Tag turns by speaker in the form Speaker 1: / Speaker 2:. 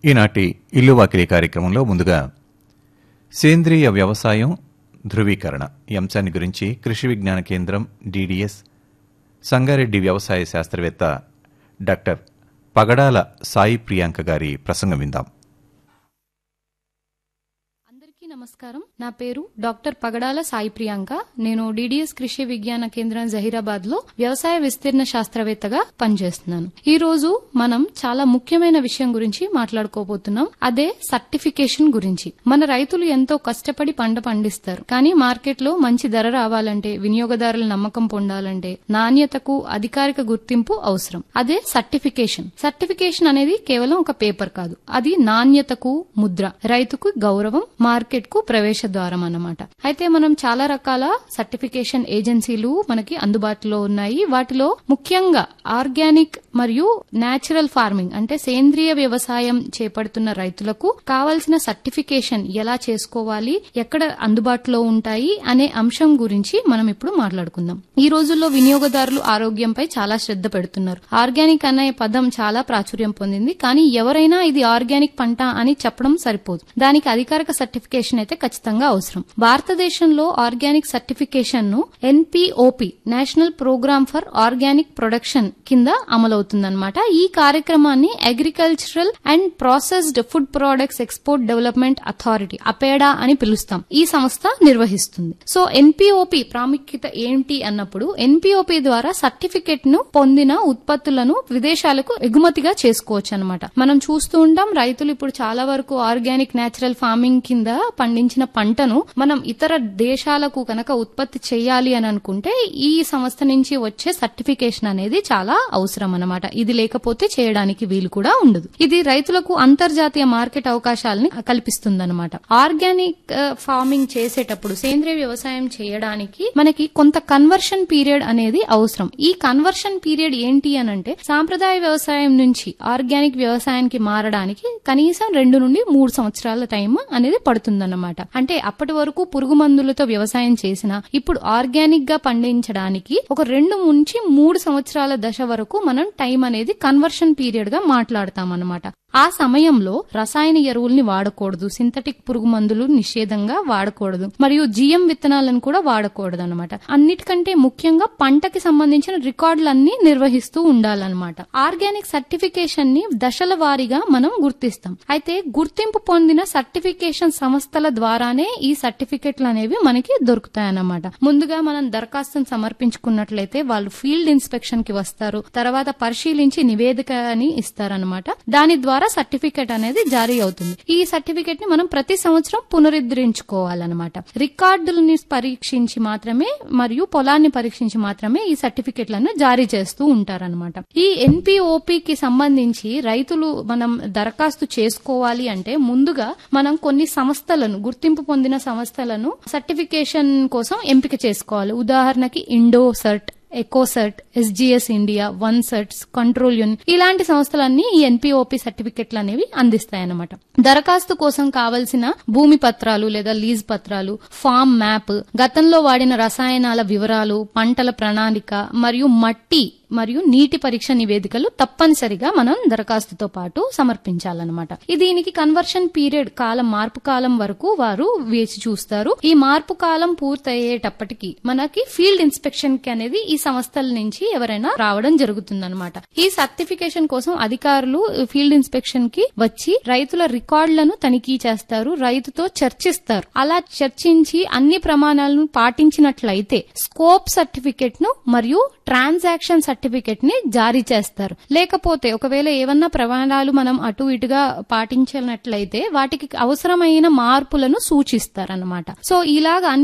Speaker 1: ఈనాటి ఇల్లు వాకిలి కార్యక్రమంలో ముందుగా సేంద్రియ వ్యవసాయం ధృవీకరణ ఈ అంశాన్ని గురించి కృషి విజ్ఞాన కేంద్రం డిడిఎస్ సంగారెడ్డి వ్యవసాయ శాస్త్రవేత్త డాక్టర్ పగడాల సాయి ప్రియాంక గారి ప్రసంగం విందాం
Speaker 2: అందరికీ నమస్కారం నా పేరు డాక్టర్ పగడాల సాయి ప్రియాంక నేను డిడిఎస్ కృషి విజ్ఞాన కేంద్రం జహీరాబాద్ లో వ్యవసాయ విస్తీర్ణ శాస్త్రవేత్తగా పనిచేస్తున్నాను ఈ రోజు మనం చాలా ముఖ్యమైన విషయం గురించి మాట్లాడుకోబోతున్నాం అదే సర్టిఫికేషన్ గురించి మన రైతులు ఎంతో కష్టపడి పంట పండిస్తారు కానీ మార్కెట్ లో మంచి ధర రావాలంటే వినియోగదారుల నమ్మకం పొందాలంటే నాణ్యతకు అధికారిక గుర్తింపు అవసరం అదే సర్టిఫికేషన్ సర్టిఫికేషన్ అనేది కేవలం ఒక పేపర్ కాదు అది నాణ్యతకు ముద్ర రైతుకు గౌరవం మార్కెట్ కు ప్రవేశ ద్వారం అన్నమాట అయితే మనం చాలా రకాల సర్టిఫికేషన్ ఏజెన్సీలు మనకి అందుబాటులో ఉన్నాయి వాటిలో ముఖ్యంగా ఆర్గానిక్ మరియు నేచురల్ ఫార్మింగ్ అంటే సేంద్రియ వ్యవసాయం చేపడుతున్న రైతులకు కావాల్సిన సర్టిఫికేషన్ ఎలా చేసుకోవాలి ఎక్కడ అందుబాటులో ఉంటాయి అనే అంశం గురించి మనం ఇప్పుడు మాట్లాడుకుందాం ఈ రోజుల్లో వినియోగదారులు ఆరోగ్యంపై చాలా శ్రద్ధ పెడుతున్నారు ఆర్గానిక్ అనే పదం చాలా ప్రాచుర్యం పొందింది కానీ ఎవరైనా ఇది ఆర్గానిక్ పంట అని చెప్పడం సరిపోదు దానికి అధికారిక సర్టిఫికేషన్ అయితే ఖచ్చితంగా అవసరం భారతదేశంలో ఆర్గానిక్ సర్టిఫికేషన్ ను NPOP national programme for organic production కింద అమలవుతుందన్నమాట ఈ కార్యక్రమాన్ని agricultural and processed food products export development authority APEDA అని పిలుస్తాం ఈ సంస్థ నిర్వహిస్తుంది సో ఎన్పిఓపి ప్రాముఖ్యత ఏంటి అన్నప్పుడు ఎన్పిఓపి ద్వారా సర్టిఫికెట్ ను పొందిన ఉత్పత్తులను విదేశాలకు ఎగుమతిగా చేసుకోవచ్చు అనమాట మనం చూస్తూ ఉంటాం రైతులు ఇప్పుడు చాలా వరకు ఆర్గానిక్ నేచురల్ ఫార్మింగ్ కింద పండించిన పంటను మనం ఇతర దేశాలకు కనుక ఉత్పత్తి చేయాలి అని అనుకుంటే ఈ సంస్థ నుంచి వచ్చే సర్టిఫికేషన్ అనేది చాలా అవసరం అన్నమాట ఇది లేకపోతే చేయడానికి వీలు కూడా ఉండదు ఇది రైతులకు అంతర్జాతీయ మార్కెట్ అవకాశాలని కల్పిస్తుందన్నమాట ఆర్గానిక్ ఆ, ఫార్మింగ్ చేసేటప్పుడు సేంద్రియ వ్యవసాయం చేయడానికి మనకి కొంత కన్వర్షన్ పీరియడ్ అనేది అవసరం ఈ కన్వర్షన్ పీరియడ్ ఏంటి అని అంటే సాంప్రదాయ వ్యవసాయం నుంచి ఆర్గానిక్ వ్యవసాయానికి మారడానికి కనీసం రెండు నుండి మూడు సంవత్సరాల టైం అనేది పడుతుందన్నమాట అంటే అప్పటి వరకు పురుగు మందులతో వ్యవసాయం చేసిన ఇప్పుడు ఆర్గానిక్ గా పండించడానికి ఒక రెండు నుంచి మూడు సంవత్సరాల దశ వరకు మనం టైం అనేది కన్వర్షన్ పీరియడ్ గా మాట్లాడతాం అన్నమాట ఆ సమయంలో రసాయన ఎరువుల్ని వాడకూడదు సింథటిక్ పురుగు మందులు నిషేధంగా వాడకూడదు మరియు జిఎం విత్తనాలను కూడా వాడకూడదు అనమాట అన్నిటికంటే ముఖ్యంగా పంటకి సంబంధించిన రికార్డులన్నీ నిర్వహిస్తూ ఉండాలన్నమాట ఆర్గానిక్ సర్టిఫికేషన్ ని దశల వారీగా మనం గుర్తిస్తాం అయితే గుర్తింపు పొందిన సర్టిఫికేషన్ సంస్థల ద్వారానే ఈ సర్టిఫికెట్లు అనేవి మనకి దొరుకుతాయన్నమాట ముందుగా మనం దరఖాస్తును సమర్పించుకున్నట్లయితే వాళ్ళు ఫీల్డ్ ఇన్స్పెక్షన్ కి వస్తారు తర్వాత పరిశీలించి నివేదికని ఇస్తారనమాట దాని ద్వారా సర్టిఫికెట్ అనేది జారీ అవుతుంది ఈ సర్టిఫికెట్ ని మనం ప్రతి సంవత్సరం పునరుద్ధరించుకోవాలన్నమాట రికార్డులని పరీక్షించి మాత్రమే మరియు పొలాన్ని పరీక్షించి మాత్రమే ఈ సర్టిఫికెట్లను జారీ చేస్తూ ఉంటారనమాట ఈ ఎన్పిఓపి కి సంబంధించి రైతులు మనం దరఖాస్తు చేసుకోవాలి అంటే ముందుగా మనం కొన్ని సంస్థలను గుర్తింపు పొందిన సంస్థలను సర్టిఫికేషన్ కోసం ఎంపిక చేసుకోవాలి ఉదాహరణకి Indocert Ecocert SGS India one certs control unit ఇలాంటి సంస్థలన్నీ ఈ ఎన్పిఓపి సర్టిఫికెట్లు అనేవి అందిస్తాయన్నమాట దరఖాస్తు కోసం కావలసిన భూమి పత్రాలు లేదా లీజ్ పత్రాలు ఫామ్ మ్యాప్ గతంలో వాడిన రసాయనాల వివరాలు పంటల ప్రణాళిక మరియు మట్టి మరియు నీటి పరీక్ష నివేదికలు తప్పనిసరిగా మనం దరఖాస్తుతో పాటు సమర్పించాలన్నమాట ఈ దీనికి కన్వర్షన్ పీరియడ్ కాలం మార్పు కాలం వరకు వారు వేచి చూస్తారు ఈ మార్పు కాలం పూర్తయ్యేటప్పటికి మనకి ఫీల్డ్ ఇన్స్పెక్షన్ కి అనేది ఈ సంస్థల నుంచి ఎవరైనా రావడం జరుగుతుందన్నమాట ఈ సర్టిఫికేషన్ కోసం అధికారులు ఫీల్డ్ ఇన్స్పెక్షన్ కి వచ్చి రైతుల రికార్డులను తనిఖీ చేస్తారు రైతుతో చర్చిస్తారు అలా చర్చించి అన్ని ప్రమాణాలను పాటించినట్లయితే స్కోప్ సర్టిఫికెట్ ను మరియు ట్రాన్సాక్షన్ సర్టిఫికెట్ ని జారీ చేస్తారు లేకపోతే ఒకవేళ ఏవన్నా ప్రమాణాలు మనం అటు ఇటుగా పాటించినట్లయితే వాటికి అవసరమైన మార్పులను సూచిస్తారన్నమాట సో ఇలాగా